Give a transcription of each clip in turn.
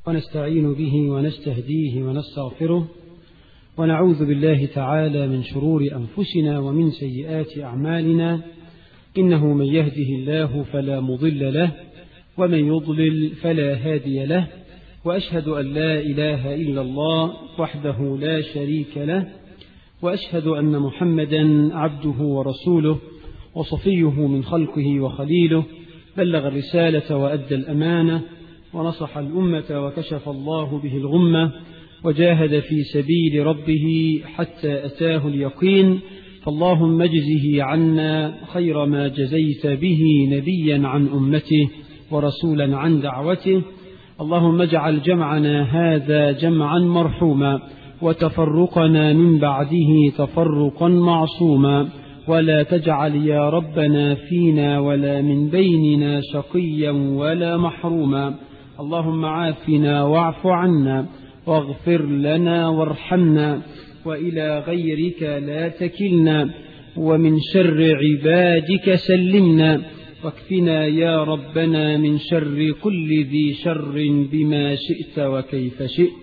ونستعين به ونستهديه ونستغفره ونعوذ بالله تعالى من شرور أنفسنا ومن سيئات أعمالنا إنه من يهده الله فلا مضل له ومن يضلل فلا هادي له وأشهد أن لا إله إلا الله وحده لا شريك له وأشهد أن محمدا عبده ورسوله وصفيه من خلقه وخليله بلغ الرسالة وأدى الأمانة ونصح الأمة وكشف الله به الغمة وجاهد في سبيل ربه حتى أتاه اليقين فاللهم اجزه عنا خير ما جزيت به نبيا عن أمته ورسولا عن دعوته اللهم اجعل جمعنا هذا جمعا مرحوما وتفرقنا من بعده تفرقا معصوما ولا تجعل يا ربنا فينا ولا من بيننا شقيا ولا محروما اللهم عافنا واعف عنا واغفر لنا وارحمنا وإلى غيرك لا تكلنا ومن شر عبادك سلمنا واكفنا يا ربنا من شر كل ذي شر بما شئت وكيف شئت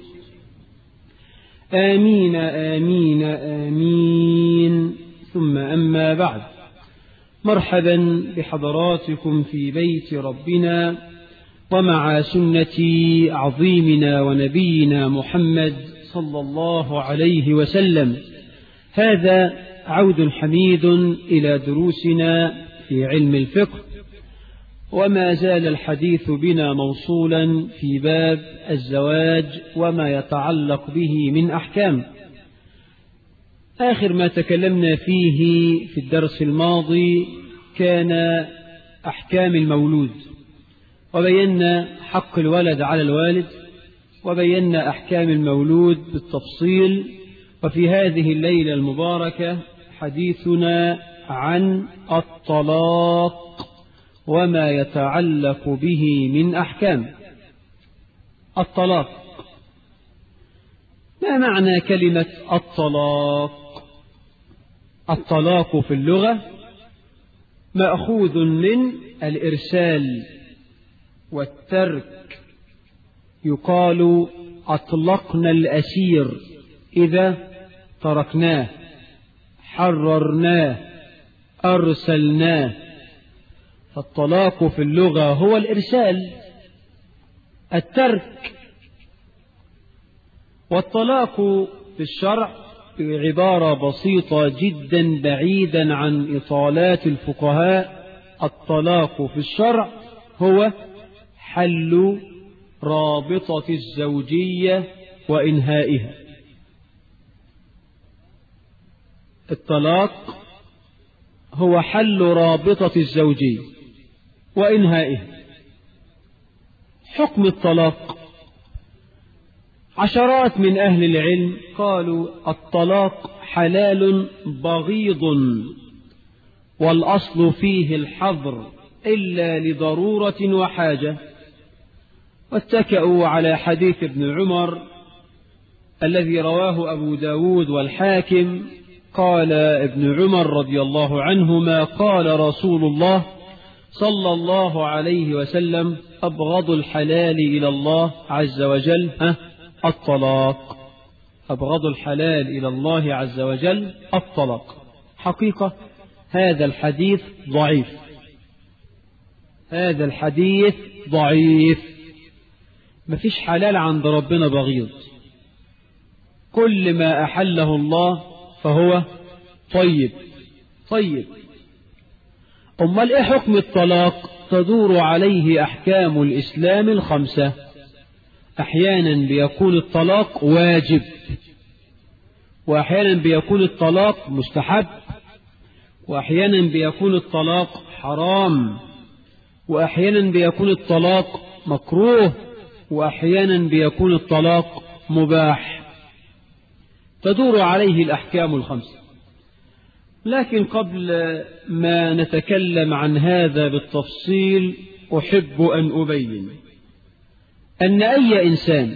آمين آمين آمين ثم أما بعد مرحبا بحضراتكم في بيت ربنا ومع سنة عظيمنا ونبينا محمد صلى الله عليه وسلم هذا عود حميد إلى دروسنا في علم الفقه وما زال الحديث بنا موصولا في باب الزواج وما يتعلق به من أحكام آخر ما تكلمنا فيه في الدرس الماضي كان أحكام المولود وبينا حق الولد على الوالد وبينا أحكام المولود بالتفصيل وفي هذه الليلة المباركة حديثنا عن الطلاق وما يتعلق به من أحكام الطلاق ما معنى كلمة الطلاق الطلاق في اللغة مأخوذ من الإرسال والترك يقال أطلقنا الأسير إذا تركناه حررناه أرسلناه فالطلاق في اللغة هو الإرسال الترك والطلاق في الشرع عبارة بسيطة جدا بعيدا عن إطالات الفقهاء الطلاق في الشرع هو حل رابطة الزوجية وإنهائها الطلاق هو حل رابطة الزوجية وإنهائها حكم الطلاق عشرات من أهل العلم قالوا الطلاق حلال بغيض والأصل فيه الحظر إلا لضرورة وحاجة واتكأوا على حديث ابن عمر الذي رواه أبو داود والحاكم قال ابن عمر رضي الله عنهما قال رسول الله صلى الله عليه وسلم أبغض الحلال إلى الله عز وجل ها الطلاق أبغض الحلال إلى الله عز وجل الطلاق حقيقة هذا الحديث ضعيف هذا الحديث ضعيف ما فيش حلال عند ربنا بغيض كل ما أحله الله فهو طيب طيب أمال إيه حكم الطلاق تدور عليه أحكام الإسلام الخمسة أحيانا بيكون الطلاق واجب وأحيانا بيكون الطلاق مستحب وأحيانا بيكون الطلاق حرام وأحيانا بيكون الطلاق مكروه وأحيانا بيكون الطلاق مباح تدور عليه الأحكام الخمسة لكن قبل ما نتكلم عن هذا بالتفصيل أحب أن أبين أن أي إنسان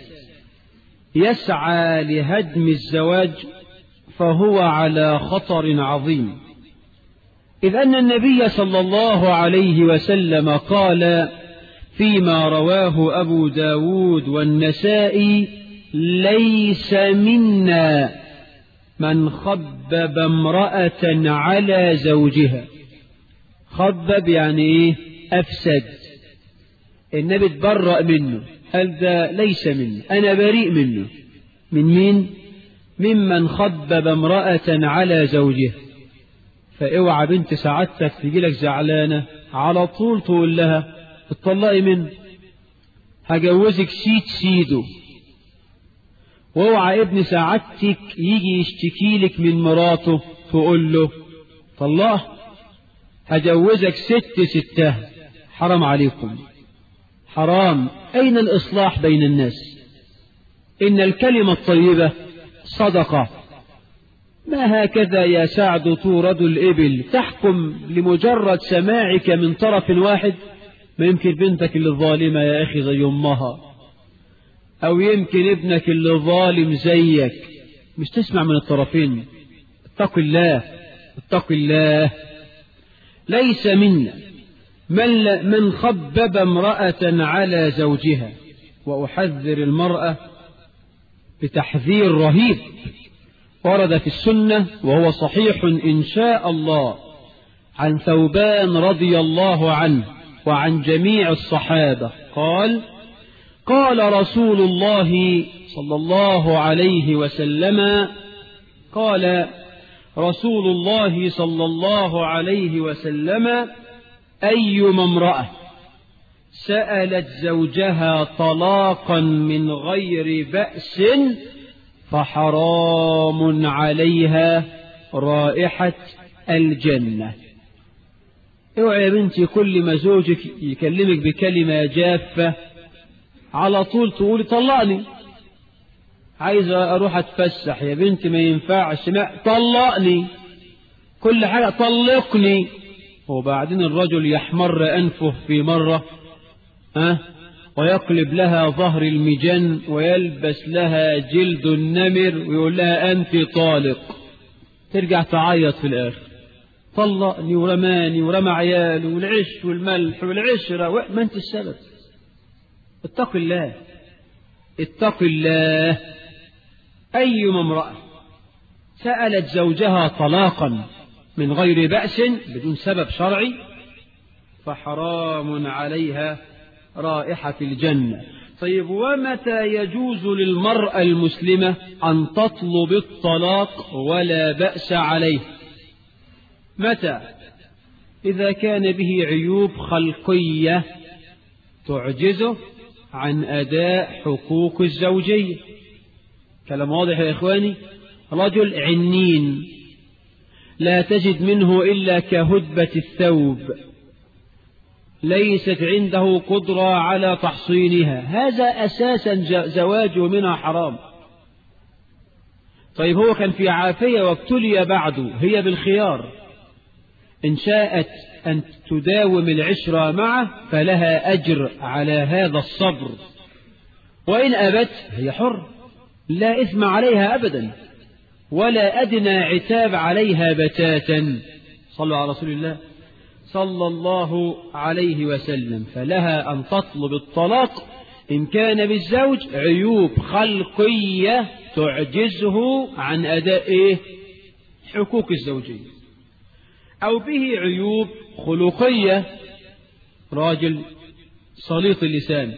يسعى لهدم الزواج فهو على خطر عظيم إذ أن النبي صلى الله عليه وسلم قال فيما رواه أبو داود والنسائي ليس منا من خبب امرأة على زوجها خبب يعني ايه أفسد النبي اتبرأ منه قال ده ليس منه أنا بريء منه من مين ممن خبب امرأة على زوجها فاوعى بنت سعادتك تجي لك زعلانة على طول تقول لها اتطلقي منه هجوزك سيد سيده واوعى ابن سعادتك يجي يشتكي لك من مراته تقول له طلقه هجوزك ست ستها حرام عليكم حرام أين الإصلاح بين الناس إن الكلمة الطيبة صدقة ما هكذا يا سعد تورد الإبل تحكم لمجرد سماعك من طرف واحد ما يمكن بنتك اللي ظالمة يا أخي زي أمها أو يمكن ابنك اللي ظالم زيك مش تسمع من الطرفين اتق الله اتق الله ليس منا من, من خبب امرأة على زوجها وأحذر المرأة بتحذير رهيب ورد في السنة وهو صحيح إن شاء الله عن ثوبان رضي الله عنه وعن جميع الصحابة قال قال رسول الله صلى الله عليه وسلم قال رسول الله صلى الله عليه وسلم أيما امرأة سألت زوجها طلاقا من غير بأس فحرام عليها رائحة الجنة اوعى يا بنتي كل ما زوجك يكلمك بكلمة جافة على طول تقولي طلقني عايزة أروح أتفسح يا بنتي ما ينفعش ما طلقني كل حاجة طلقني وبعدين الرجل يحمر أنفه في مرة ها ويقلب لها ظهر المجن ويلبس لها جلد النمر ويقول لها أنت طالق ترجع تعيط في الآخر طلقني ورماني ورمى عيالي والعش والملح والعشرة ما أنت السبب اتق الله اتق الله أيما امرأة سألت زوجها طلاقا من غير بأس بدون سبب شرعي فحرام عليها رائحة الجنة طيب ومتى يجوز للمرأة المسلمة أن تطلب الطلاق ولا بأس عليه متى إذا كان به عيوب خلقية تعجزه عن أداء حقوق الزوجية كلام واضح يا إخواني رجل عنين لا تجد منه إلا كهدبة الثوب ليست عنده قدرة على تحصينها هذا أساسا زواجه منها حرام طيب هو كان في عافية وابتلي بعده هي بالخيار إن شاءت أن تداوم العشرة معه فلها أجر على هذا الصبر وإن أبت هي حر لا إثم عليها أبدا ولا أدنى عتاب عليها بتاتا صلوا على رسول الله صلى الله عليه وسلم فلها أن تطلب الطلاق إن كان بالزوج عيوب خلقية تعجزه عن أداء إيه؟ حقوق الزوجية أو به عيوب خلقية راجل صليط اللسان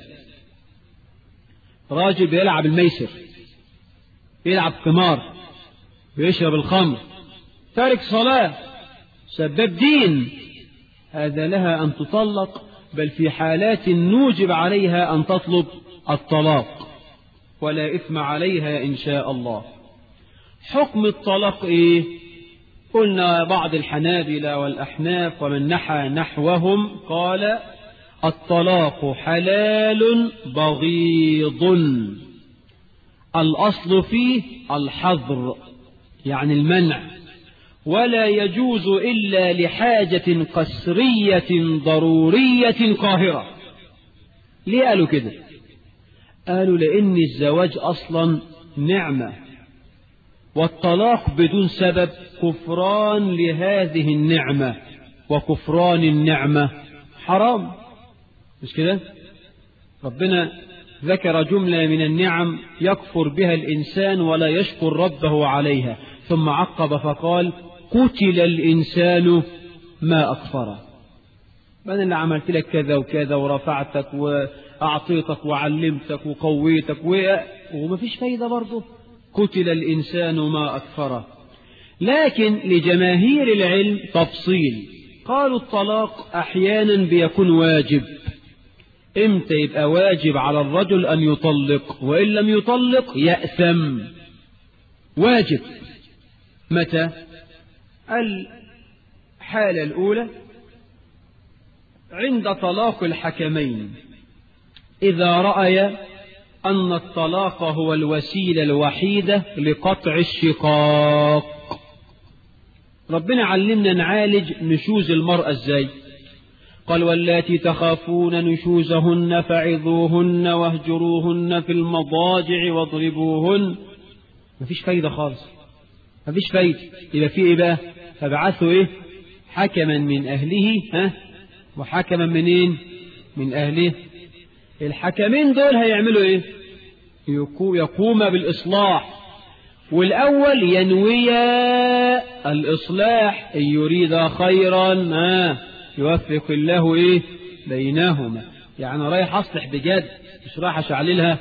راجل بيلعب الميسر بيلعب قمار بيشرب الخمر تارك صلاة سبب دين هذا لها أن تطلق بل في حالات نوجب عليها أن تطلب الطلاق ولا إثم عليها إن شاء الله حكم الطلاق إيه قلنا بعض الحنابلة والأحناف ومن نحى نحوهم قال الطلاق حلال بغيض الأصل فيه الحظر يعني المنع ولا يجوز إلا لحاجة قسرية ضرورية قاهرة ليه قالوا كده قالوا لأن الزواج أصلا نعمة والطلاق بدون سبب كفران لهذه النعمة وكفران النعمة حرام مش كده ربنا ذكر جملة من النعم يكفر بها الإنسان ولا يشكر ربه عليها ثم عقب فقال قتل الإنسان ما أكفره أنا اللي عملت لك كذا وكذا ورفعتك وأعطيتك وعلمتك وقويتك ومفيش فايدة برضه قتل الإنسان ما أكفره لكن لجماهير العلم تفصيل قالوا الطلاق أحيانا بيكون واجب امتى يبقى واجب على الرجل أن يطلق وإن لم يطلق يأثم واجب متى الحالة الأولى عند طلاق الحكمين إذا رأي أن الطلاق هو الوسيلة الوحيدة لقطع الشقاق ربنا علمنا نعالج نشوز المرأة ازاي قال واللاتي تخافون نشوزهن فعظوهن واهجروهن في المضاجع واضربوهن مفيش فايدة خالص مفيش فايدة يبقى في ايه بقى فبعثوا ايه حكما من اهله ها وحكما منين من اهله الحكمين دول هيعملوا ايه يقوم بالاصلاح والأول ينوي الإصلاح إن يريد خيرا ما يوفق الله إيه بينهما يعني رايح أصلح بجد مش رايح أشعللها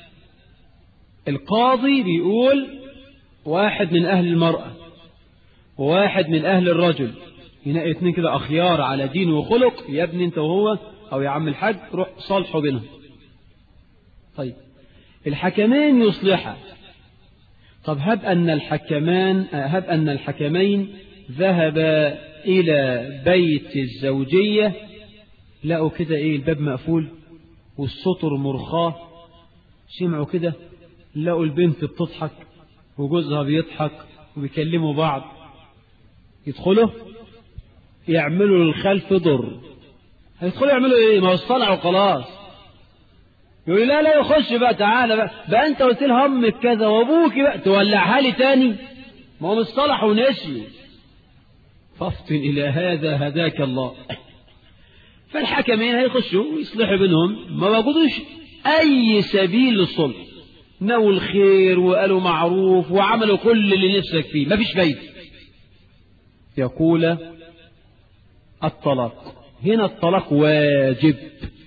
القاضي بيقول واحد من أهل المرأة وواحد من أهل الرجل هنا اتنين كده أخيار على دين وخلق يا ابني انت وهو أو يا عم الحاج روح صالحوا بينهم طيب الحكمين يصلحا طب هب أن الحكمان هب أن الحكمين ذهبا إلى بيت الزوجية لقوا كده إيه الباب مقفول والسطر مرخاه سمعوا كده لقوا البنت بتضحك وجوزها بيضحك وبيكلموا بعض يدخلوا يعملوا للخلف ضر هيدخلوا يعملوا ايه ما هو اصطلعوا خلاص يقول لا لا يخش بقى تعالى بقى بقى انت قلت لها امك كذا وابوك بقى تولعها لي تاني ما هو مصطلح ونسي فافطن الى هذا هداك الله فالحكمين هيخشوا ويصلحوا بينهم ما وجدوش اي سبيل للصلح نووا الخير وقالوا معروف وعملوا كل اللي نفسك فيه ما فيش فايده يقول الطلاق هنا الطلاق واجب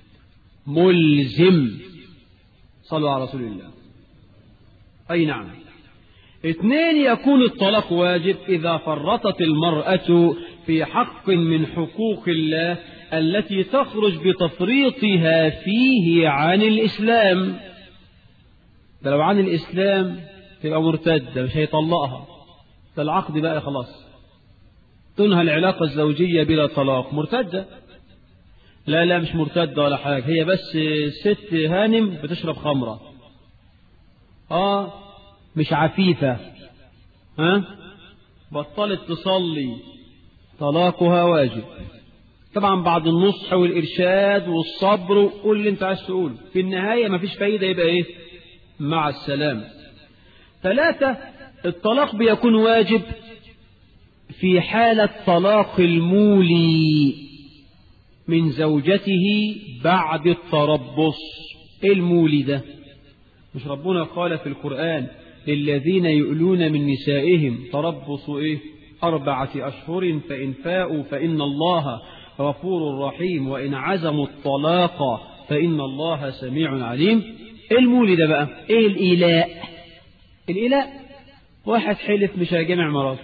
ملزم صلوا على رسول الله أي نعم اثنين يكون الطلاق واجب إذا فرطت المرأة في حق من حقوق الله التي تخرج بتفريطها فيه عن الإسلام ده لو عن الإسلام تبقى مرتدة مش هيطلقها ده العقد بقى خلاص تنهى العلاقة الزوجية بلا طلاق مرتدة لا لا مش مرتدة ولا حاجة هي بس ست هانم بتشرب خمرة اه مش عفيفة ها بطلت تصلي طلاقها واجب طبعا بعد النصح والإرشاد والصبر وكل اللي انت عايز تقوله في النهاية مفيش فايدة يبقى ايه مع السلام ثلاثة الطلاق بيكون واجب في حالة طلاق المولي من زوجته بعد التربص المولي ده مش ربنا قال في القرآن للذين يؤلون من نسائهم تربص إيه أربعة أشهر فإن فاءوا فإن الله غفور رحيم وإن عزموا الطلاق فإن الله سميع عليم المولي ده بقى إيه الإيلاء الإيلاء واحد حلف مش هيجمع مراته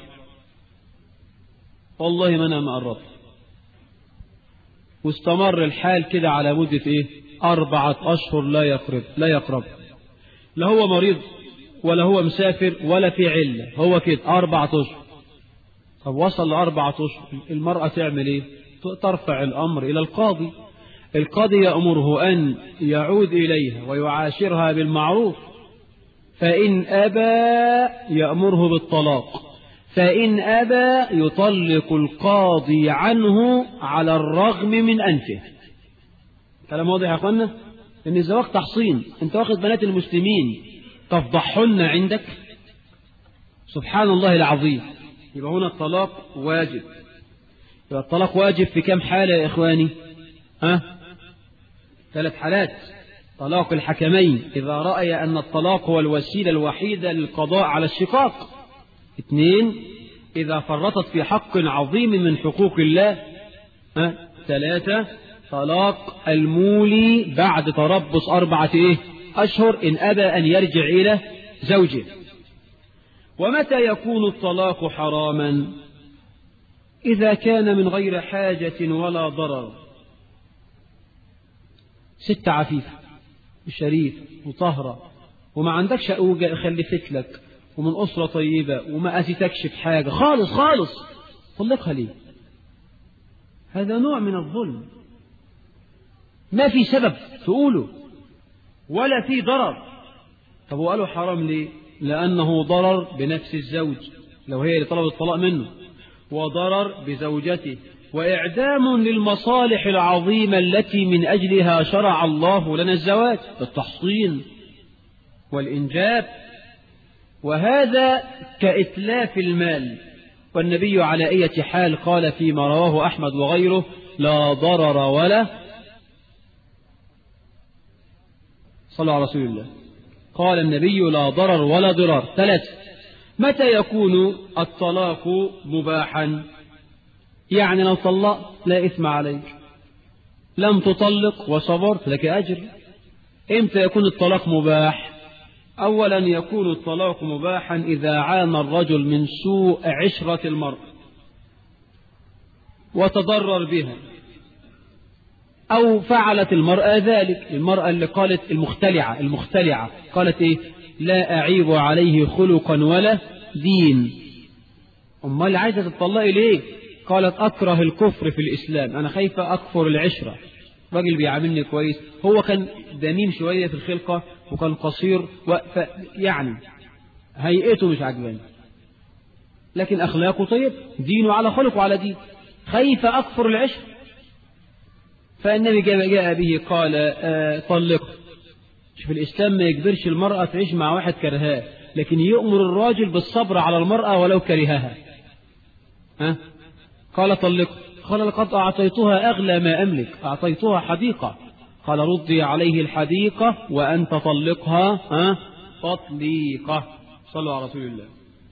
والله ما أنا ما قربت واستمر الحال كده على مدة إيه أربعة أشهر لا يقرب لا يقرب لا هو مريض ولا هو مسافر ولا في علة هو كده أربعة أشهر طب وصل لأربعة أشهر المرأة تعمل إيه ترفع الأمر إلى القاضي القاضي يأمره أن يعود إليها ويعاشرها بالمعروف فإن أبى يأمره بالطلاق فإن أبى يطلق القاضي عنه على الرغم من أنفه كلام واضح يا أخوانا إن الزواج تحصين أنت واخد بنات المسلمين تفضحهن عندك سبحان الله العظيم يبقى هنا الطلاق واجب يبقى الطلاق واجب في كم حالة يا إخواني ها ثلاث حالات طلاق الحكمين إذا رأي أن الطلاق هو الوسيلة الوحيدة للقضاء على الشقاق اثنين إذا فرطت في حق عظيم من حقوق الله ها؟ ثلاثة طلاق المولي بعد تربص أربعة إيه؟ أشهر إن أبى أن يرجع إلى زوجه ومتى يكون الطلاق حراما إذا كان من غير حاجة ولا ضرر ست عفيفة وشريف وطهرة وما عندكش أوجة خلفت لك ومن أسرة طيبة وما أتتكش في حاجة خالص خالص طلقها ليه هذا نوع من الظلم ما في سبب تقوله ولا في ضرر طب وقالوا حرام ليه لأنه ضرر بنفس الزوج لو هي اللي طلبت الطلاق منه وضرر بزوجته وإعدام للمصالح العظيمة التي من أجلها شرع الله لنا الزواج التحصين والإنجاب وهذا كإتلاف المال والنبي على أية حال قال فيما رواه أحمد وغيره لا ضرر ولا صلى على رسول الله قال النبي لا ضرر ولا ضرار ثلاث متى يكون الطلاق مباحا يعني لو طلقت لا إثم عليك لم تطلق وصبرت لك أجر إمتى يكون الطلاق مباح أولا يكون الطلاق مباحا إذا عانى الرجل من سوء عشرة المرء وتضرر بها أو فعلت المرأة ذلك المرأة اللي قالت المختلعة المختلعة قالت إيه لا أعيب عليه خلقا ولا دين أمال عايزة تطلقي ليه قالت أكره الكفر في الإسلام أنا خايفة أكفر العشرة راجل بيعاملني كويس هو كان دميم شوية في الخلقة وكان قصير ف... يعني هيئته مش عجباني لكن أخلاقه طيب دينه على خلقه على دين خايفة أكفر العشرة فالنبي جاء, جاء به قال آه طلق شوف الإسلام ما يجبرش المرأة تعيش مع واحد كرهاه لكن يؤمر الراجل بالصبر على المرأة ولو كرهها ها قال طلق قال لقد أعطيتها أغلى ما أملك أعطيتها حديقة قال ردي عليه الحديقة وأن تطلقها ها تطليقة صلوا على رسول الله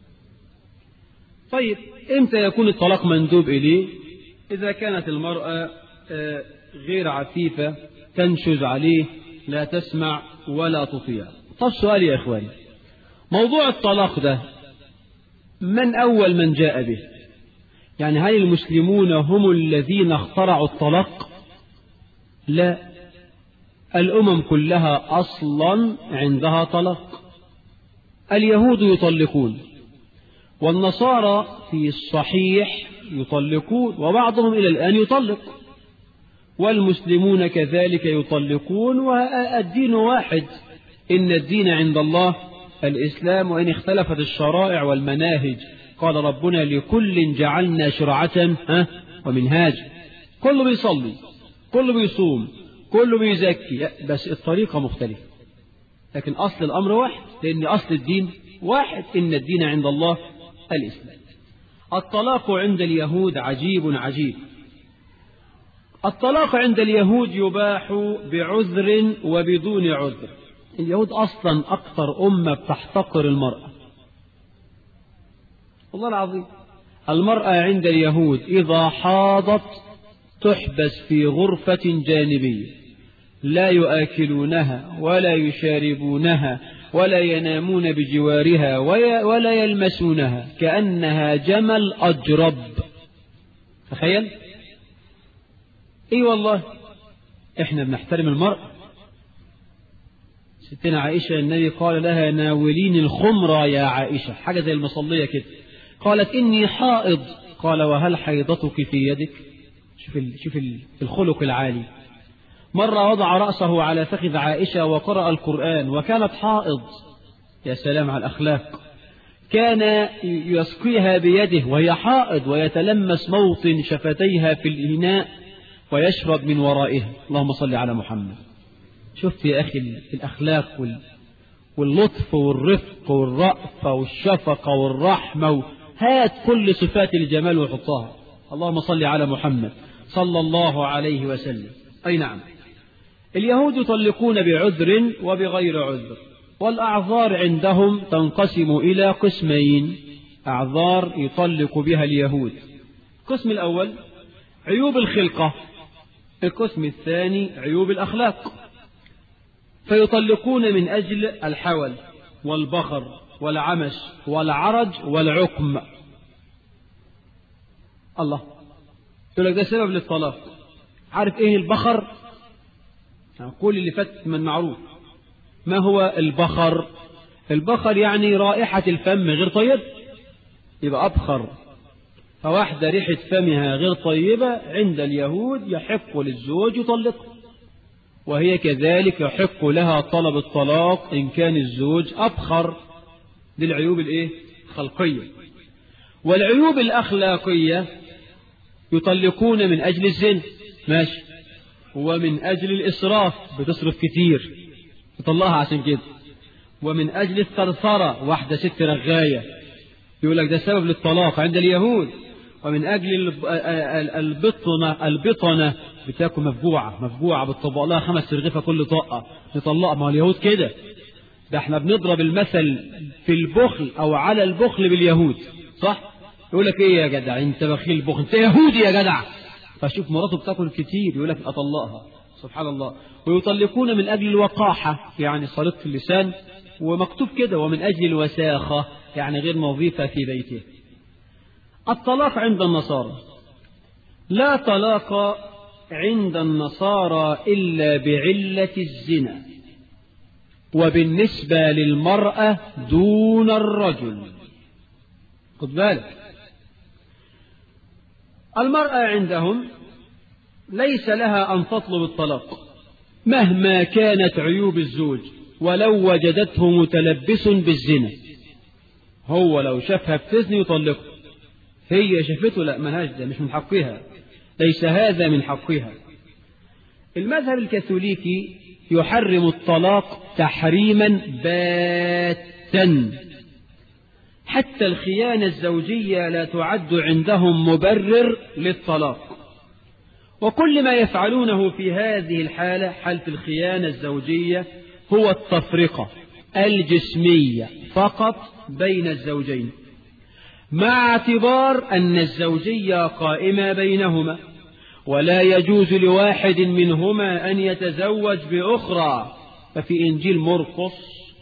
طيب إمتى يكون الطلاق مندوب إليه إذا كانت المرأة غير عفيفة تنشز عليه لا تسمع ولا تطيع طب سؤال يا إخواني موضوع الطلاق ده من أول من جاء به يعني هل المسلمون هم الذين اخترعوا الطلاق لا الأمم كلها أصلا عندها طلاق اليهود يطلقون والنصارى في الصحيح يطلقون وبعضهم إلى الآن يطلق والمسلمون كذلك يطلقون والدين واحد إن الدين عند الله الإسلام وإن اختلفت الشرائع والمناهج قال ربنا لكل جعلنا شرعة ومنهاج كله بيصلي كله بيصوم كله بيزكي بس الطريقة مختلفة لكن أصل الأمر واحد لأن أصل الدين واحد إن الدين عند الله الإسلام الطلاق عند اليهود عجيب عجيب الطلاق عند اليهود يباح بعذر وبدون عذر اليهود أصلا أكثر أمة بتحتقر المرأة والله العظيم المرأة عند اليهود إذا حاضت تحبس في غرفة جانبية لا يآكلونها ولا يشاربونها ولا ينامون بجوارها ولا يلمسونها كأنها جمل أجرب تخيل اي والله احنا بنحترم المرأة ستنا عائشة النبي قال لها ناولين الخمرة يا عائشة حاجة زي المصلية كده قالت إني حائض قال وهل حيضتك في يدك شوف, ال... شوف ال... الخلق العالي مرة وضع رأسه على فخذ عائشة وقرأ القرآن وكانت حائض يا سلام على الأخلاق كان يسقيها بيده وهي حائض ويتلمس موطن شفتيها في الإناء ويشرب من ورائها اللهم صل على محمد شفت يا أخي الأخلاق وال... واللطف والرفق والرأفة والشفقة والرحمة هات كل صفات الجمال وحطها اللهم صل على محمد صلى الله عليه وسلم أي نعم اليهود يطلقون بعذر وبغير عذر والأعذار عندهم تنقسم إلى قسمين أعذار يطلق بها اليهود القسم الأول عيوب الخلقة القسم الثاني عيوب الأخلاق فيطلقون من أجل الحول والبخر والعمش والعرج والعقم الله يقول لك ده سبب للطلاق عارف ايه البخر قول اللي فات من معروف ما هو البخر البخر يعني رائحة الفم غير طيب يبقى أبخر فواحدة ريحة فمها غير طيبة عند اليهود يحق للزوج يطلقها وهي كذلك يحق لها طلب الطلاق إن كان الزوج أبخر دي العيوب الإيه؟ الخلقية والعيوب الأخلاقية يطلقون من أجل الزنا ماشي ومن أجل الإسراف بتصرف كتير تطلقها عشان كده ومن أجل الثرثرة واحدة ست رغاية يقول لك ده سبب للطلاق عند اليهود ومن أجل البطنة البطنة بتاكل مفجوعة مفجوعة بتطبق لها خمس رغيفة كل طاقة نطلقها ما هو اليهود كده ده احنا بنضرب المثل في البخل أو على البخل باليهود صح؟ يقول لك ايه يا جدع انت بخيل بخل انت يهودي يا جدع فشوف مراته بتاكل كتير يقول لك اطلقها سبحان الله ويطلقون من أجل الوقاحة يعني صلت اللسان ومكتوب كده ومن أجل الوساخة يعني غير نظيفة في بيته الطلاق عند النصارى لا طلاق عند النصارى إلا بعلة الزنا وبالنسبة للمرأة دون الرجل خد بالك المرأة عندهم ليس لها أن تطلب الطلاق مهما كانت عيوب الزوج ولو وجدته متلبس بالزنا هو لو شافها بتزني يطلقه هي شافته لا ملهاش ده مش من حقها ليس هذا من حقها المذهب الكاثوليكي يحرم الطلاق تحريما باتا حتى الخيانة الزوجية لا تعد عندهم مبرر للطلاق وكل ما يفعلونه في هذه الحالة حالة الخيانة الزوجية هو التفرقة الجسمية فقط بين الزوجين مع اعتبار أن الزوجية قائمة بينهما ولا يجوز لواحد منهما أن يتزوج بأخرى ففي إنجيل مرقس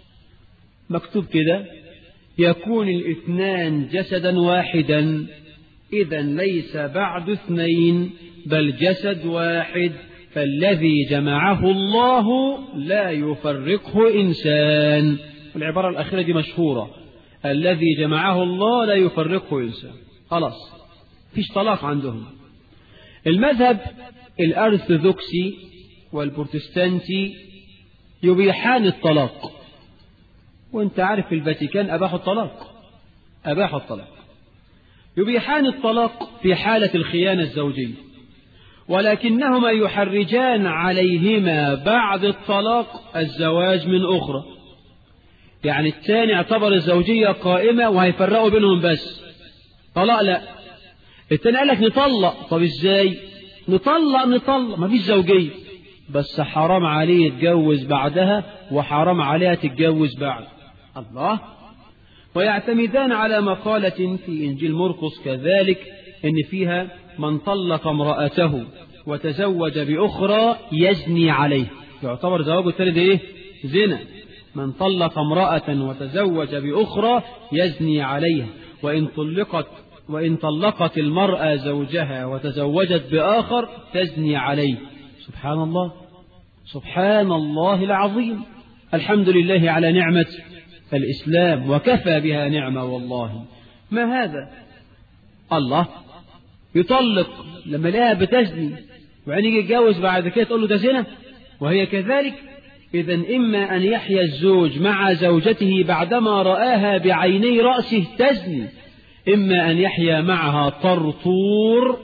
مكتوب كده يكون الاثنان جسدا واحدا إذا ليس بعد اثنين بل جسد واحد فالذي جمعه الله لا يفرقه إنسان العبارة الأخيرة دي مشهورة الذي جمعه الله لا يفرقه إنسان خلاص فيش طلاق عندهم المذهب الأرثوذكسي والبروتستانتي يبيحان الطلاق وانت عارف في الفاتيكان أباحوا الطلاق أباحوا الطلاق يبيحان الطلاق في حالة الخيانة الزوجية ولكنهما يحرجان عليهما بعد الطلاق الزواج من أخرى يعني الثاني اعتبر الزوجية قائمة وهيفرقوا بينهم بس طلاق لا الثاني قال لك نطلق طب ازاي نطلق نطلق مفيش زوجية بس حرام عليه يتجوز بعدها وحرام عليها تتجوز بعد الله ويعتمدان على مقالة في إنجيل مرقس كذلك إن فيها من طلق امرأته وتزوج بأخرى يزني عليه يعتبر زواجه الثالث إيه؟ زنا من طلق امرأة وتزوج بأخرى يزني عليها وإن طلقت وإن طلقت المرأة زوجها وتزوجت بآخر تزني عليه سبحان الله سبحان الله العظيم الحمد لله على نعمة الإسلام وكفى بها نعمة والله ما هذا الله يطلق لما لها بتزني وبعدين يجي يتجوز بعد كده تقول له ده زنا وهي كذلك إذا إما أن يحيا الزوج مع زوجته بعدما رآها بعيني رأسه تزني إما أن يحيا معها طرطور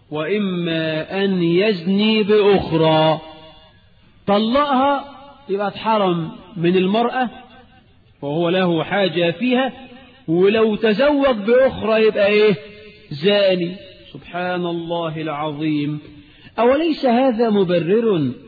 وإما أن يزني بأخرى طلقها يبقى اتحرم من المرأة وهو له حاجة فيها ولو تزوج بأخرى يبقى إيه زاني سبحان الله العظيم أوليس هذا مبرر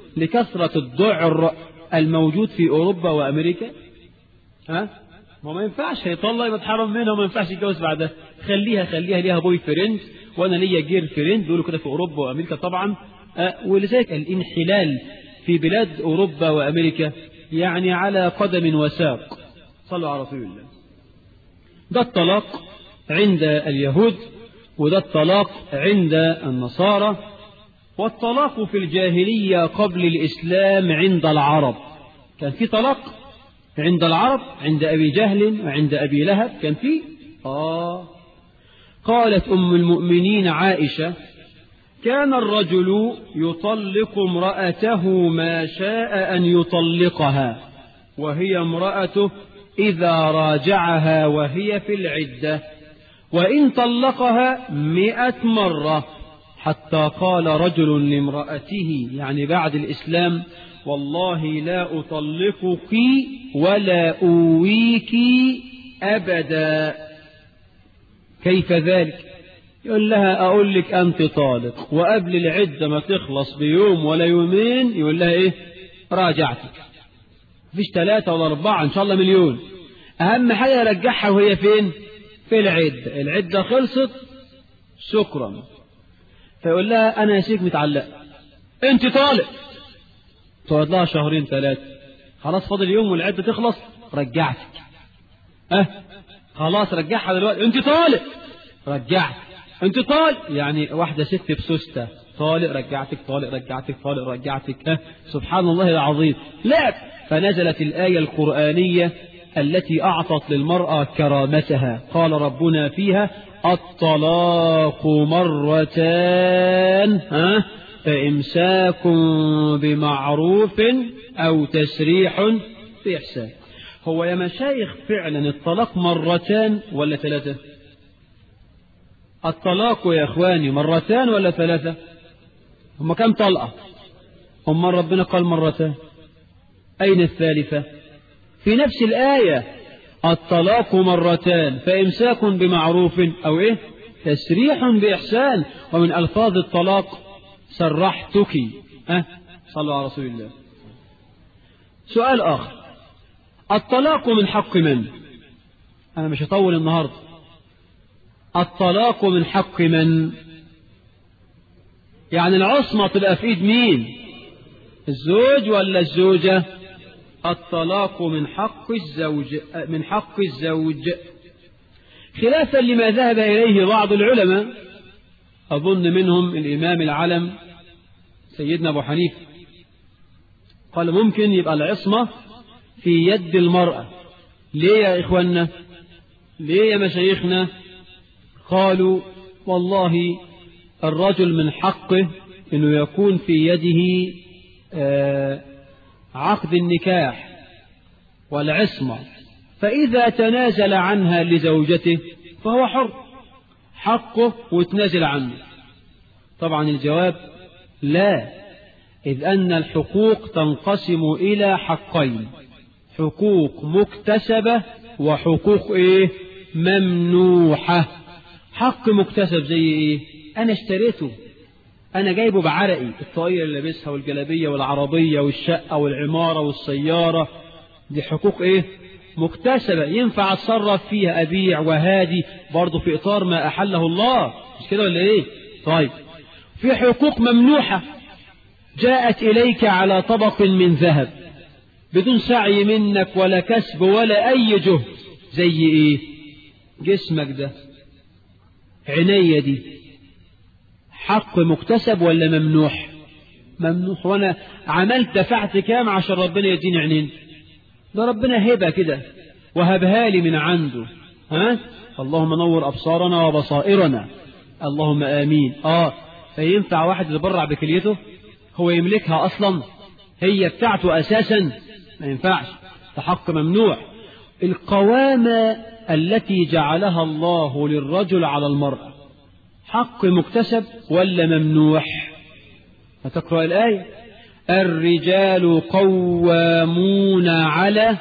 لكثرة الذعر الموجود في أوروبا وأمريكا ها ما ما ينفعش هيطلع يبقى اتحرم منها وما ينفعش يتجوز بعدها خليها خليها ليها بوي فريند وانا ليا جير فريند بيقولوا كده في اوروبا وامريكا طبعا أه ولذلك الانحلال في بلاد اوروبا وامريكا يعني على قدم وساق صلوا على رسول الله ده الطلاق عند اليهود وده الطلاق عند النصارى والطلاق في الجاهلية قبل الإسلام عند العرب كان في طلاق عند العرب عند أبي جهل وعند أبي لهب كان في آه قالت أم المؤمنين عائشة كان الرجل يطلق امرأته ما شاء أن يطلقها وهي امرأته إذا راجعها وهي في العدة وإن طلقها مئة مرة حتى قال رجل لامرأته يعني بعد الإسلام والله لا أطلقك ولا أويك أبدا كيف ذلك يقول لها أقول لك أنت طالق وقبل العدة ما تخلص بيوم ولا يومين يقول لها إيه راجعتك مفيش ثلاثة ولا أربعة إن شاء الله مليون أهم حاجة يرجعها وهي فين في العدة العدة خلصت شكرا فيقول لها أنا يا شيخ متعلق أنت طالق تقعد لها شهرين ثلاثة خلاص فاضل يوم والعدة تخلص رجعتك أه خلاص رجعها دلوقتي أنت طالق رجعت أنت طالق يعني واحدة ست بسوستة طالق رجعتك طالق رجعتك طالق رجعتك أه سبحان الله العظيم لا فنزلت الآية القرآنية التي أعطت للمرأة كرامتها قال ربنا فيها الطلاق مرتان ها فإمساك بمعروف أو تسريح بإحسان هو يا مشايخ فعلا الطلاق مرتان ولا ثلاثة الطلاق يا إخواني مرتان ولا ثلاثة هم كم طلقة هم ربنا قال مرتان أين الثالثة في نفس الآية الطلاق مرتان فإمساك بمعروف أو إيه تسريح بإحسان ومن ألفاظ الطلاق سرحتك أه؟ صلوا على رسول الله سؤال آخر الطلاق من حق من أنا مش هطول النهاردة الطلاق من حق من يعني العصمة تبقى في ايد مين الزوج ولا الزوجة الطلاق من حق الزوج من حق الزوج خلافا لما ذهب إليه بعض العلماء أظن منهم الإمام العلم سيدنا أبو حنيفة قال ممكن يبقى العصمة في يد المرأة ليه يا إخوانا ليه يا مشايخنا قالوا والله الرجل من حقه أنه يكون في يده آه عقد النكاح والعصمة فإذا تنازل عنها لزوجته فهو حر حقه وتنازل عنه طبعا الجواب لا إذ أن الحقوق تنقسم إلى حقين حقوق مكتسبة وحقوق إيه ممنوحة حق مكتسب زي إيه أنا اشتريته أنا جايبه بعرقي الطاقية اللي لابسها والجلابية والعربية والشقة والعمارة والسيارة دي حقوق إيه مكتسبة ينفع أتصرف فيها أبيع وهادي برضه في إطار ما أحله الله مش كده ولا إيه طيب في حقوق ممنوحة جاءت إليك على طبق من ذهب بدون سعي منك ولا كسب ولا أي جهد زي إيه جسمك ده عناية دي حق مكتسب ولا ممنوح ممنوح وانا عملت دفعت كام عشان ربنا يديني عينين ده ربنا هبه كده وهبها لي من عنده ها اللهم نور ابصارنا وبصائرنا اللهم امين اه فينفع واحد يتبرع بكليته هو يملكها اصلا هي بتاعته اساسا ما ينفعش ده حق ممنوع القوامة التي جعلها الله للرجل على المرأة حق مكتسب ولا ممنوح فتقرأ الآية الرجال قوامون على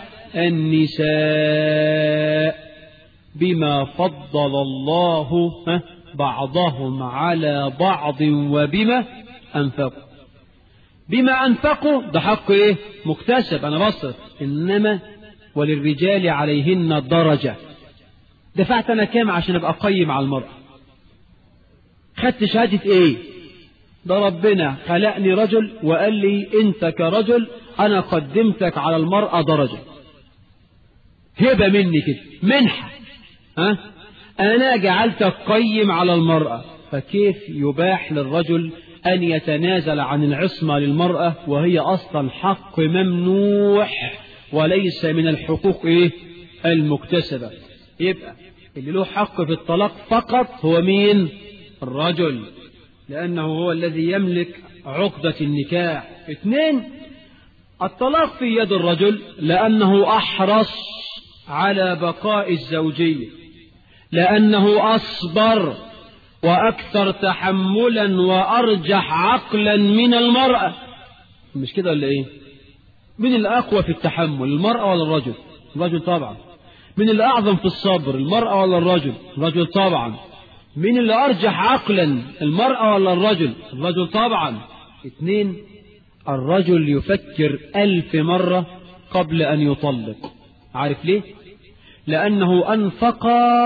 النساء بما فضل الله بعضهم على بعض وبما أنفقوا بما أنفقوا ده حق إيه مكتسب أنا بصرف إنما وللرجال عليهن درجة دفعت أنا كام عشان أبقى قيم على المرأة خدت شهادة إيه ده ربنا خلقني رجل وقال لي أنت كرجل أنا قدمتك على المرأة درجة هبة مني كده منحة ها أنا جعلتك قيم على المرأة فكيف يباح للرجل أن يتنازل عن العصمة للمرأة وهي أصلا حق ممنوح وليس من الحقوق إيه المكتسبة يبقى اللي له حق في الطلاق فقط هو مين الرجل لأنه هو الذي يملك عقدة النكاح اثنين الطلاق في يد الرجل لأنه أحرص على بقاء الزوجية لأنه أصبر وأكثر تحملا وأرجح عقلا من المرأة مش كده ولا إيه من الأقوى في التحمل المرأة ولا الرجل الرجل طبعا من الأعظم في الصبر المرأة ولا الرجل الرجل طبعا من اللي أرجح عقلا المرأة ولا الرجل الرجل طبعا اثنين الرجل يفكر ألف مرة قبل أن يطلق عارف ليه لأنه أنفق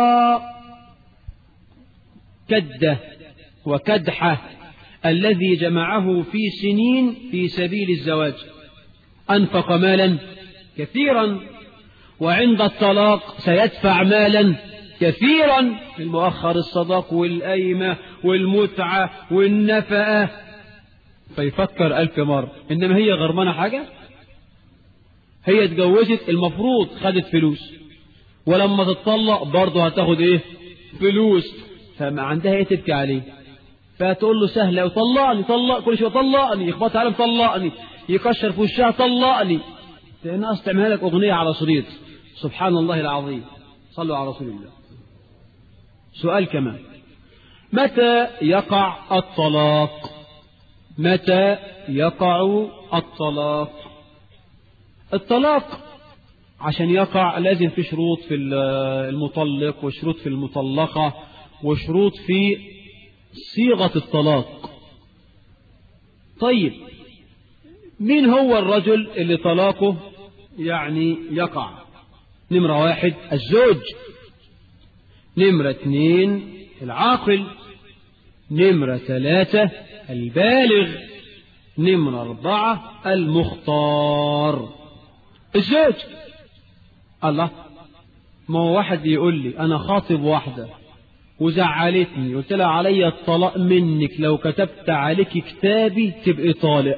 كده وكدحه الذي جمعه في سنين في سبيل الزواج أنفق مالا كثيرا وعند الطلاق سيدفع مالا كثيرا في المؤخر الصداق والأيمة والمتعة والنفقة فيفكر ألف مرة إنما هي غرمانة حاجة هي اتجوزت المفروض خدت فلوس ولما تتطلق برضه هتاخد ايه فلوس فما عندها ايه تبكي عليه فتقول له سهلة وطلقني طلق كل شوية طلقني يخبط عليهم طلقني يكشر في وشها طلقني لأن أستعملها لك أغنية على شريط سبحان الله العظيم صلوا على رسول الله سؤال كمان متى يقع الطلاق متى يقع الطلاق الطلاق عشان يقع لازم في شروط في المطلق وشروط في المطلقة وشروط في صيغة الطلاق طيب مين هو الرجل اللي طلاقه يعني يقع نمرة واحد الزوج نمرة اثنين العاقل نمرة ثلاثة البالغ نمرة أربعة المختار الزوج الله ما هو واحد يقول لي أنا خاطب واحدة وزعلتني قلت لها علي الطلاق منك لو كتبت عليك كتابي تبقى طالق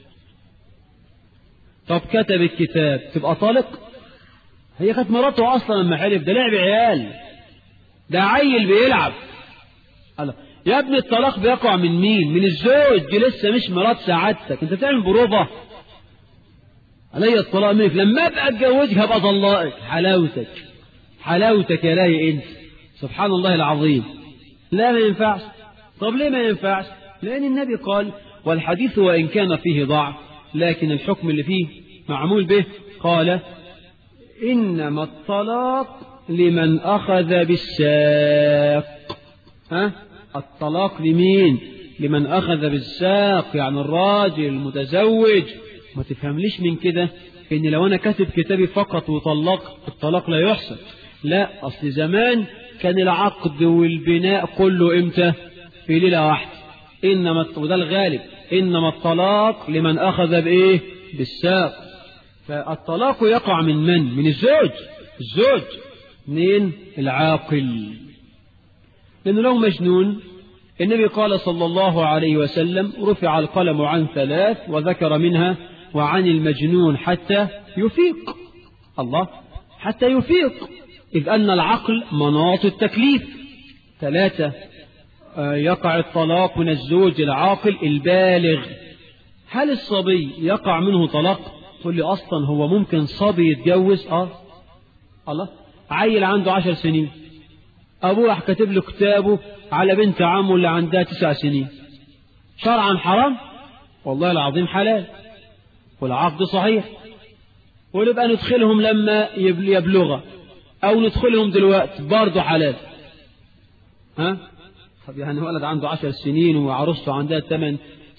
طب كتب الكتاب تبقى طالق هي كانت مراته اصلا لما حلف ده لعب عيال ده عيل بيلعب الله يا ابني الطلاق بيقع من مين من الزوج دي لسه مش مرات سعادتك انت بتعمل بروفه علي الطلاق منك لما ابقى اتجوزك هبقى طلقك حلاوتك حلاوتك يا لاهي انت سبحان الله العظيم لا ما ينفعش طب ليه ما ينفعش لان النبي قال والحديث وان كان فيه ضعف لكن الحكم اللي فيه معمول به قال انما الطلاق لمن اخذ بالساق ها الطلاق لمين لمن اخذ بالساق يعني الراجل المتزوج ما تفهمليش من كده ان لو انا كاتب كتابي فقط وطلق الطلاق لا يحسن لا اصل زمان كان العقد والبناء كله امتى في ليلة واحدة انما وده الغالب انما الطلاق لمن اخذ بايه بالساق فالطلاق يقع من من من الزوج الزوج اثنين العاقل لانه لو مجنون النبي قال صلى الله عليه وسلم رفع القلم عن ثلاث وذكر منها وعن المجنون حتى يفيق الله حتى يفيق إذ أن العقل مناط التكليف ثلاثة يقع الطلاق من الزوج العاقل البالغ هل الصبي يقع منه طلاق تقول لي أصلا هو ممكن صبي يتجوز آه الله عيل عنده عشر سنين أبوه راح كاتب له كتابه على بنت عمه اللي عندها تسع سنين شرعا حرام والله العظيم حلال والعقد صحيح ونبقى ندخلهم لما يبلغ أو ندخلهم دلوقتي برضه حلال ها طب يعني ولد عنده عشر سنين وعروسته عندها ثمان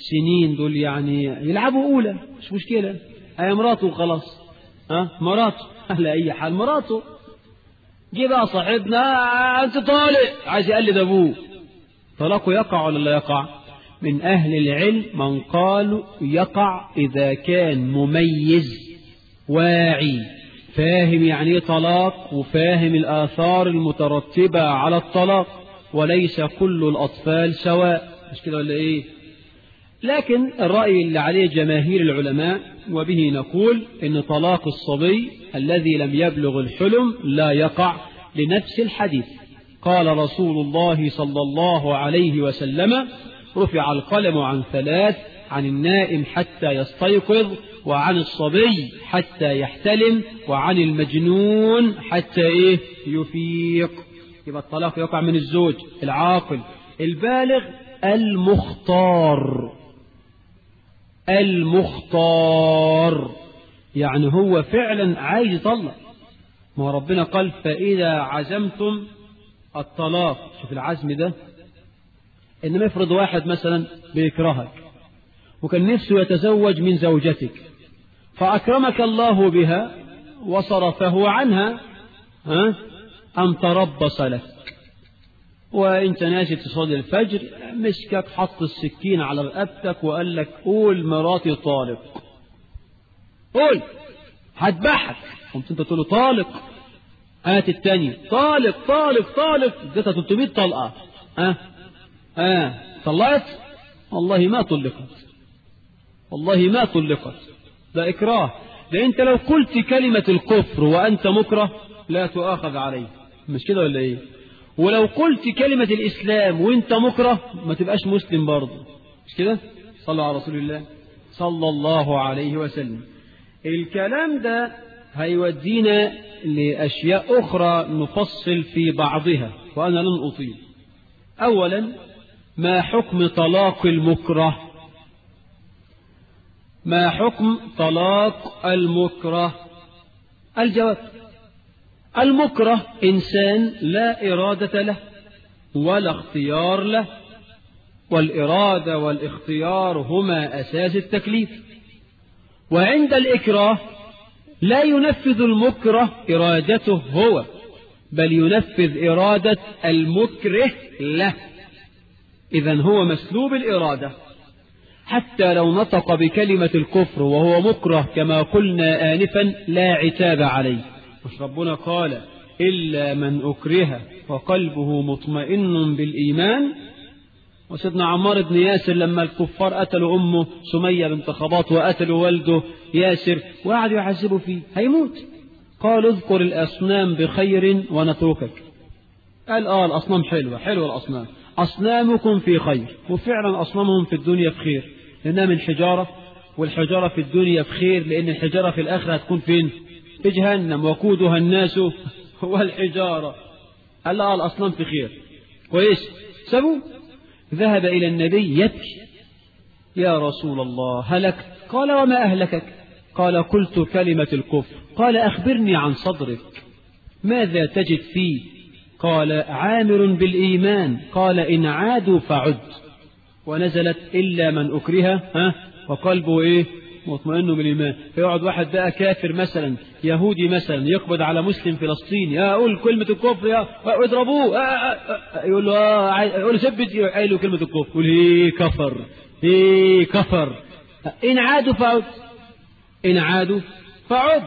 سنين دول يعني يلعبوا أولى مش مشكلة هي مراته وخلاص ها مراته على أي حال مراته جه بقى صاحبنا أنت طالق عايز يقلد أبوه طلاقه يقع ولا لا يقع من أهل العلم من قالوا يقع إذا كان مميز واعي فاهم يعني ايه طلاق وفاهم الآثار المترتبة على الطلاق وليس كل الأطفال سواء مش كده ولا إيه لكن الرأي اللي عليه جماهير العلماء وبه نقول إن طلاق الصبي الذي لم يبلغ الحلم لا يقع لنفس الحديث قال رسول الله صلى الله عليه وسلم رفع القلم عن ثلاث عن النائم حتى يستيقظ وعن الصبي حتى يحتلم وعن المجنون حتى إيه يفيق يبقى الطلاق يقع من الزوج العاقل البالغ المختار المختار يعني هو فعلا عايز يطلق ما ربنا قال فإذا عزمتم الطلاق شوف العزم ده إنما يفرض واحد مثلا بيكرهك وكان نفسه يتزوج من زوجتك فأكرمك الله بها وصرفه عنها ها أم تربص لك وانت ناسي تصلي الفجر مسكك حط السكين على رقبتك وقال لك قول مراتي طالق قول هذبحك قمت انت تقول له طالق هات التاني طالق طالق طالق اديتها 300 طلقه ها ها طلقت والله ما طلقت والله ما طلقت ده اكراه ده انت لو قلت كلمه الكفر وانت مكره لا تؤاخذ عليه مش كده ولا ايه ولو قلت كلمة الإسلام وانت مكره ما تبقاش مسلم برضه مش كده صلوا على رسول الله صلى الله عليه وسلم الكلام ده هيودينا لأشياء أخرى نفصل في بعضها وأنا لن أطيل أولا ما حكم طلاق المكره ما حكم طلاق المكره الجواب المكره إنسان لا إرادة له ولا اختيار له والإرادة والاختيار هما أساس التكليف وعند الإكراه لا ينفذ المكره إرادته هو بل ينفذ إرادة المكره له إذا هو مسلوب الإرادة حتى لو نطق بكلمة الكفر وهو مكره كما قلنا آنفا لا عتاب عليه مش ربنا قال إلا من أكره وقلبه مطمئن بالإيمان وسيدنا عمار بن ياسر لما الكفار قتلوا أمه سمية بنت خباط وقتلوا والده ياسر وقعدوا يعذبوا فيه هيموت قال اذكر الأصنام بخير ونتركك قال آه الأصنام حلوة حلوة الأصنام أصنامكم في خير وفعلا أصنامهم في الدنيا في خير لأنها من حجارة والحجارة في الدنيا في خير لأن الحجارة في الآخرة هتكون فين في جهنم وقودها الناس والحجارة قال لا الأصنام في خير كويس سبوا ذهب إلى النبي يبكي يا رسول الله هلكت قال وما أهلكك قال قلت كلمة الكفر قال أخبرني عن صدرك ماذا تجد فيه قال عامر بالإيمان قال إن عادوا فعد ونزلت إلا من أكره ها وقلبه إيه مطمئن بالإيمان فيقعد واحد بقى كافر مثلا يهودي مثلا يقبض على مسلم فلسطيني يا أقول كلمة الكفر يا اضربوه يقول له آه يقول له ثبت قايل له كلمة الكفر يقول ايه كفر ايه كفر إن عادوا فعد إن عادوا فعد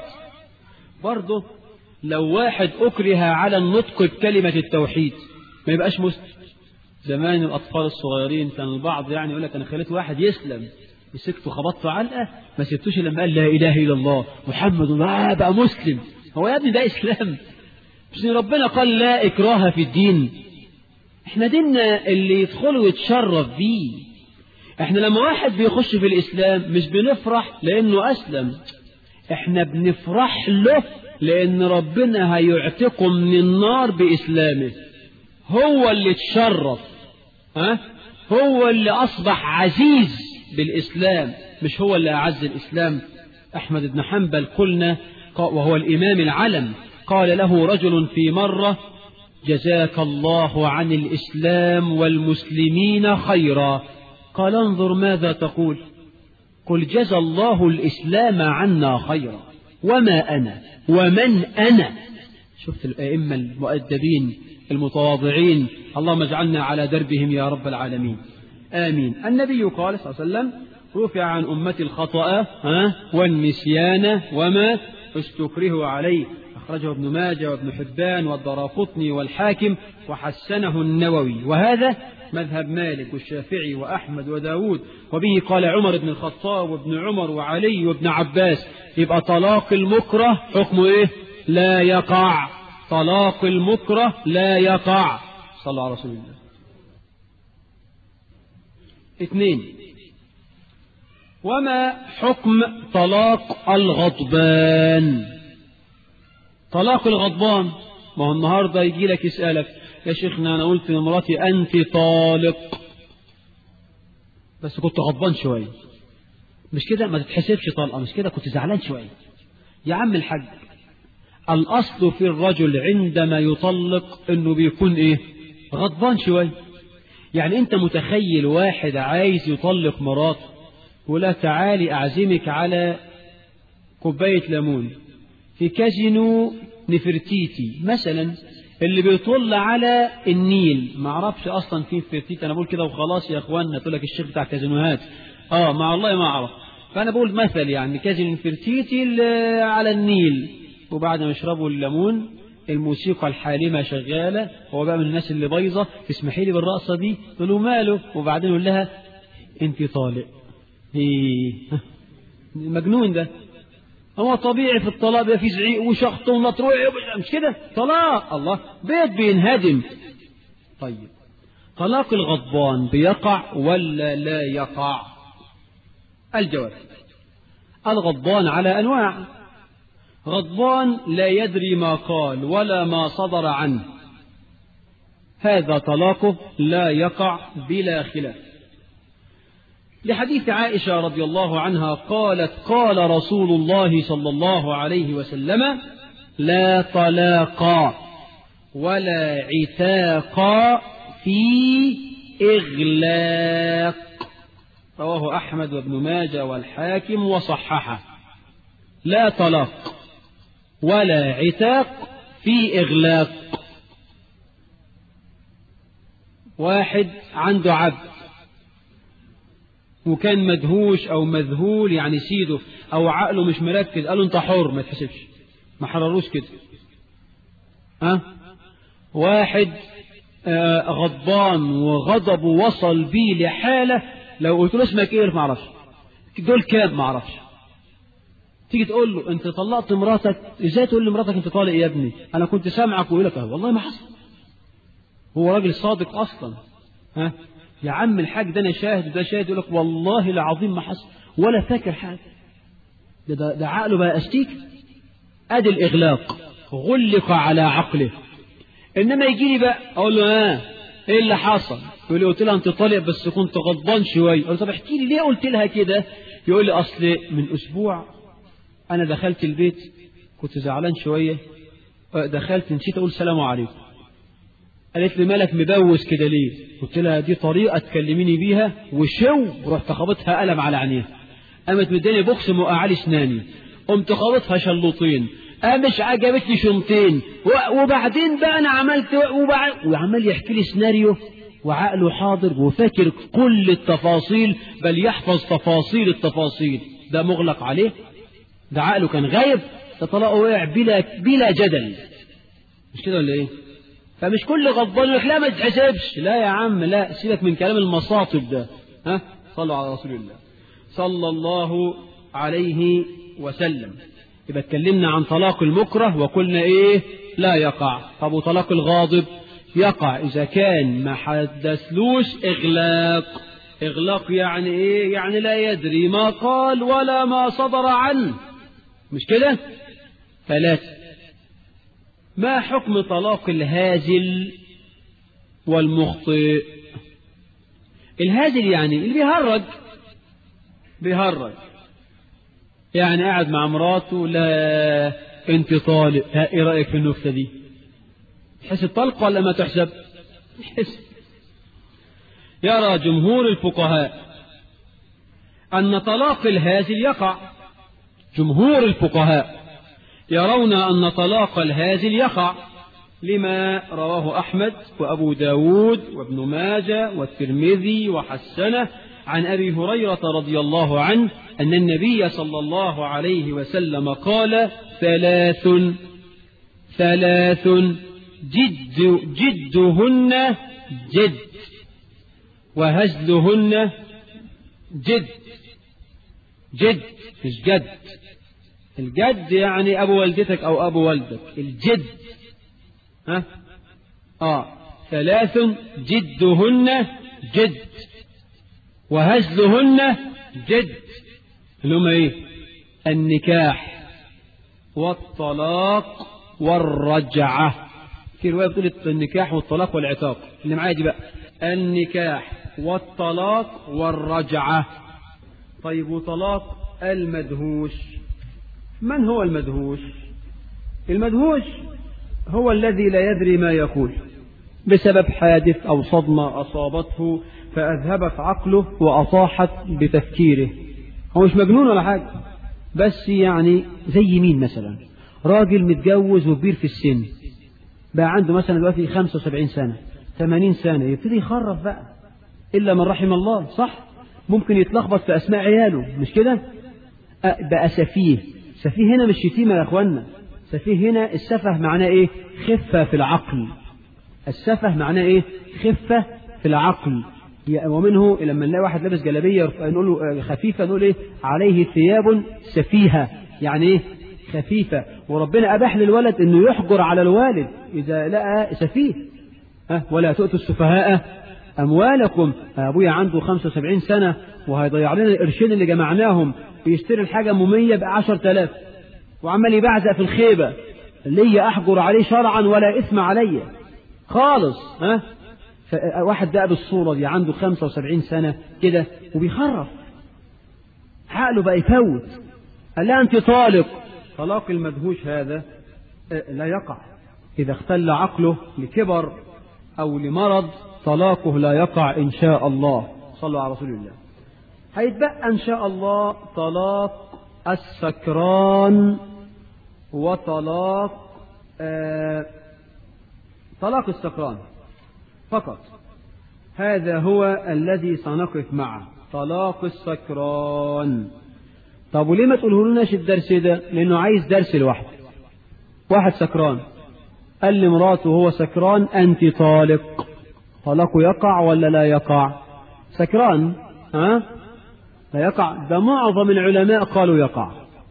برضه لو واحد أكره على النطق بكلمة التوحيد ما يبقاش مسلم زمان الأطفال الصغيرين كان البعض يعني يقول لك أنا خليت واحد يسلم مسكته خبطته علقة ما سبتوش لما قال لا إله إلا الله محمد آه بقى مسلم هو يا ابني ده إسلام مش ربنا قال لا إكراه في الدين احنا ديننا اللي يدخل ويتشرف بيه احنا لما واحد بيخش في الإسلام مش بنفرح لأنه أسلم احنا بنفرح له لأن ربنا هيعتقه من النار بإسلامه هو اللي اتشرف ها هو اللي أصبح عزيز بالإسلام مش هو اللي أعز الإسلام أحمد بن حنبل قلنا وهو الإمام العلم قال له رجل في مرة جزاك الله عن الإسلام والمسلمين خيرا قال انظر ماذا تقول قل جزى الله الإسلام عنا خيرا وما أنا ومن أنا شفت الأئمة المؤدبين المتواضعين اللهم اجعلنا على دربهم يا رب العالمين آمين النبي قال صلى الله عليه وسلم رفع عن أمتي الخطأ ها والنسيان وما استكره عليه أخرجه ابن ماجه وابن حبان والدراقطني والحاكم وحسنه النووي وهذا مذهب مالك والشافعي وأحمد وداود وبه قال عمر بن الخطاب وابن عمر وعلي وابن عباس يبقى طلاق المكره حكمه إيه لا يقع طلاق المكره لا يقع صلى على رسول الله اثنين وما حكم طلاق الغضبان طلاق الغضبان ما هو النهارده يجي لك يسألك يا شيخنا أنا قلت لمراتي أنت طالق بس كنت غضبان شوية مش كده ما تتحسبش طلقة مش كده كنت زعلان شوية يا عم الحاج الأصل في الرجل عندما يطلق إنه بيكون إيه غضبان شوية يعني أنت متخيل واحد عايز يطلق مراته ولا تعالي أعزمك على كوباية ليمون في كازينو نفرتيتي مثلا اللي بيطل على النيل ما اعرفش اصلا في نفرتيتي انا بقول كده وخلاص يا اخوانا تقول لك الشيخ بتاع كازينوهات اه مع الله ما اعرف فانا بقول مثل يعني كازينو نفرتيتي على النيل وبعد ما يشربوا الليمون الموسيقى الحالمة شغالة هو بقى من الناس اللي بايظة تسمحي لي بالرقصة دي تقول له ماله وبعدين يقول لها انت طالق ايه المجنون ده هو طبيعي في الطلاق بيبقى في زعيق وشخط ونطروع مش كده طلاق الله بيت بينهدم طيب طلاق الغضبان بيقع ولا لا يقع الجواب الغضبان على أنواع غضبان لا يدري ما قال ولا ما صدر عنه هذا طلاقه لا يقع بلا خلاف لحديث عائشة رضي الله عنها قالت قال رسول الله صلى الله عليه وسلم لا طلاق ولا عتاق في إغلاق رواه أحمد وابن ماجه والحاكم وصححه لا طلاق ولا عتاق في إغلاق واحد عنده عبد وكان مدهوش أو مذهول يعني سيده أو عقله مش مركز قالوا أنت حر ما تحسبش ما حرروش كده ها واحد آه غضبان وغضب وصل بيه لحالة لو قلت له اسمك ايه ما اعرفش دول كام ما اعرفش تيجي تقول له انت طلقت مراتك ازاي تقول لمراتك انت طالق يا ابني انا كنت سامعك ويقول لك والله ما حصل هو راجل صادق اصلا ها يا عم الحاج ده انا شاهد وده شاهد يقول لك والله العظيم ما حصل ولا فاكر حاجه ده, ده, ده عقله بقى استيك ادي الاغلاق غلق على عقله انما يجي لي بقى اقول له ها ايه اللي حصل يقول لي قلت لها انت طالع بس كنت غضبان شويه اقول له طب احكي لي ليه قلت لها كده يقول لي اصل من اسبوع انا دخلت البيت كنت زعلان شويه دخلت نسيت اقول سلام عليكم قالت لي مالك مبوس كده ليه قلت لها دي طريقة تكلميني بيها وشو رحت خبطها قلم على عينيها قامت مداني بوكس موقع لي اسناني قمت خبطها شلوطين مش عجبتني شنطين وبعدين بقى انا عملت وبعد وعمال يحكي لي سيناريو وعقله حاضر وفاكر كل التفاصيل بل يحفظ تفاصيل التفاصيل ده مغلق عليه ده عقله كان غايب ده طلاقه وقع بلا بلا جدل مش كده ولا ايه فمش كل غضبان يقول لا ما تحسبش لا يا عم لا سيبك من كلام المصاطب ده ها صلوا على رسول الله صلى الله عليه وسلم يبقى اتكلمنا عن طلاق المكره وقلنا ايه لا يقع طب وطلاق الغاضب يقع اذا كان ما حدثلوش اغلاق اغلاق يعني ايه يعني لا يدري ما قال ولا ما صدر عنه مش كده ثلاثة ما حكم طلاق الهازل والمخطئ الهازل يعني اللي بيهرج بيهرج يعني قاعد مع مراته لا انت طالق ها ايه رايك في النكته دي تحسب طلق ولا ما تحسب تحسب يرى جمهور الفقهاء أن طلاق الهازل يقع جمهور الفقهاء يرون أن طلاق الهازل يقع لما رواه أحمد وأبو داود وابن ماجة والترمذي وحسنه عن أبي هريرة رضي الله عنه أن النبي صلى الله عليه وسلم قال ثلاث ثلاث جد جدهن جد وهزلهن جد جد مش جد الجد يعني أبو والدتك أو أبو والدك الجد ها آه ثلاث جدهن جد وهزلهن جد اللي هم ايه النكاح والطلاق والرجعة في رواية بتقول النكاح والطلاق والعتاق اللي معايا دي بقى النكاح والطلاق والرجعة طيب وطلاق المدهوش من هو المدهوش المدهوش هو الذي لا يدري ما يقول بسبب حادث أو صدمة أصابته فأذهبت عقله وأطاحت بتفكيره هو مش مجنون ولا حاجة بس يعني زي مين مثلا راجل متجوز وكبير في السن بقى عنده مثلا دلوقتي 75 سنة 80 سنة يبتدي يخرف بقى إلا من رحم الله صح ممكن يتلخبط في أسماء عياله مش كده بقى سفيه سفيه هنا مش شتيمة يا أخوانا سفيه هنا السفه معناه إيه خفة في العقل السفه معناه إيه خفة في العقل ومنه لما نلاقي واحد لابس جلابيه نقول له خفيفه نقول ايه عليه ثياب سفيهه يعني ايه خفيفه وربنا اباح للولد انه يحجر على الوالد اذا لقى سفيه ها ولا تؤتوا السفهاء اموالكم ابويا عنده 75 سنه وهيضيع لنا القرشين اللي جمعناهم بيشتري الحاجه ممية ب 10000 وعمال يبعزق في الخيبه ليا احجر عليه شرعا ولا اثم عليا خالص ها واحد بقى بالصورة دي عنده 75 سنة كده وبيخرف عقله بقى يفوت قال لها أنت طالق طلاق المدهوش هذا لا يقع إذا اختل عقله لكبر أو لمرض طلاقه لا يقع إن شاء الله صلوا على رسول الله هيتبقى إن شاء الله طلاق السكران وطلاق آه طلاق السكران فقط هذا هو الذي سنقف معه طلاق السكران طب وليه ما تقوله لناش الدرس ده لانه عايز درس لوحده واحد سكران قال لمراته وهو سكران انت طالق طلاقه يقع ولا لا يقع سكران ها لا يقع ده معظم العلماء قالوا يقع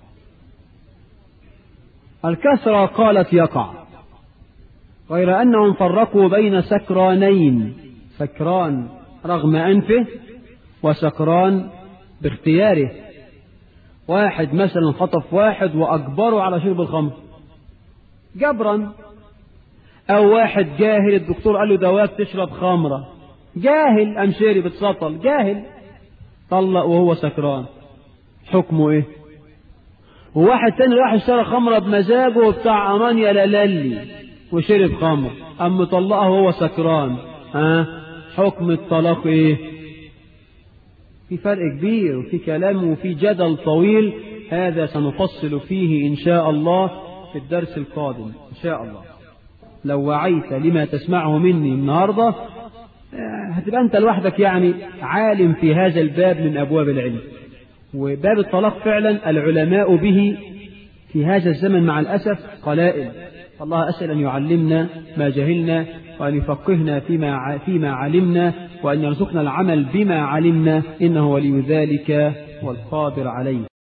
الكسرى قالت يقع غير أنهم فرقوا بين سكرانين سكران رغم أنفه وسكران باختياره واحد مثلا خطف واحد وأجبره على شرب الخمر جبرا أو واحد جاهل الدكتور قال له دواك تشرب خمرة جاهل أم شرب اتسطل جاهل طلق وهو سكران حكمه ايه وواحد تاني راح اشترى خمرة بمزاجه بتاع أمان يا لالي وشرب خمر أم مطلقه وهو سكران ها حكم الطلاق ايه في فرق كبير وفي كلام وفي جدل طويل هذا سنفصل فيه إن شاء الله في الدرس القادم إن شاء الله لو وعيت لما تسمعه مني النهاردة هتبقى أنت لوحدك يعني عالم في هذا الباب من أبواب العلم وباب الطلاق فعلا العلماء به في هذا الزمن مع الأسف قلائل الله أسأل أن يعلمنا ما جهلنا وأن يفقهنا فيما فيما علمنا وأن يرزقنا العمل بما علمنا إنه ولي ذلك والقادر عليه